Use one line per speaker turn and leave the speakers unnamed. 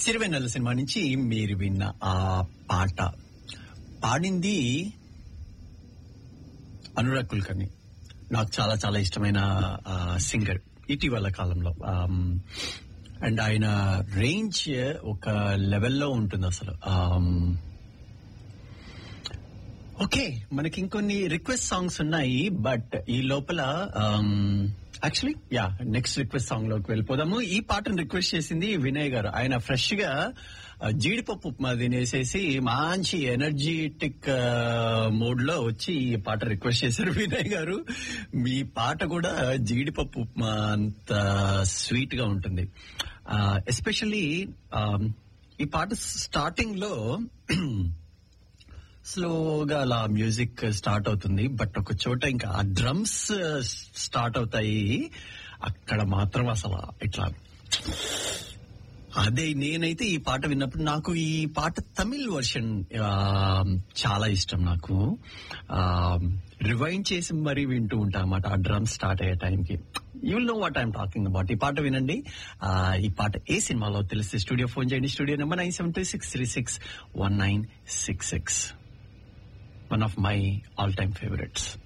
Sirivennela cinema నుంచి మీరు విన్న ఆ పాట పాడింది అనురాగ్ కుల్కర్ని నాకు చాలా చాలా ఇష్టమైన సింగర్ ఇటీవల కాలంలో అండ్ ఆయన రేంజ్ ఒక లెవెల్లో ఉంటుంది అసలు ఓకే మనకి ఇంకొన్ని రిక్వెస్ట్ సాంగ్స్ ఉన్నాయి బట్ ఈ లోపల actually yeah next request song లోకి వెళ్ళిపోదాము ఈ పాటను రిక్వెస్ట్ చేసింది వినయ్ గారు ఆయన ఫ్రెష్ గా ఆ, జీడిపప్పు ఉప్మా తినేసేసి మంచి ఎనర్జెటిక్ మోడ్ లో వచ్చి ఈ పాట రిక్వెస్ట్ చేశారు వినయ్ గారు మీ పాట కూడా జీడిపప్పు ఉప్మా అంత స్వీట్ గా ఉంటుంది ఎస్పెషల్లీ ఈ పాట స్టార్టింగ్ లో స్లోగా అలా మ్యూజిక్ స్టార్ట్ అవుతుంది బట్ ఒక చోట ఇంకా ఆ డ్రమ్స్ స్టార్ట్ అవుతాయి అక్కడ మాత్రం అసలు ఇట్లా అదే నేనైతే ఈ పాట విన్నప్పుడు నాకు ఈ పాట తమిళ్ వర్షన్ చాలా ఇష్టం నాకు రివైండ్ చేసి మరీ వింటూ ఉంటా అన్నమాట ఆ డ్రమ్ స్టార్ట్ అయ్యే టైంకి you will know what I'm talking about ఈ పాట వినండి ఆ, ఈ పాట ఏ సినిమాలో తెలిస్తే స్టూడియో ఫోన్ చేయండి studio number nine seven two six three six one nine six six one of my all time favourites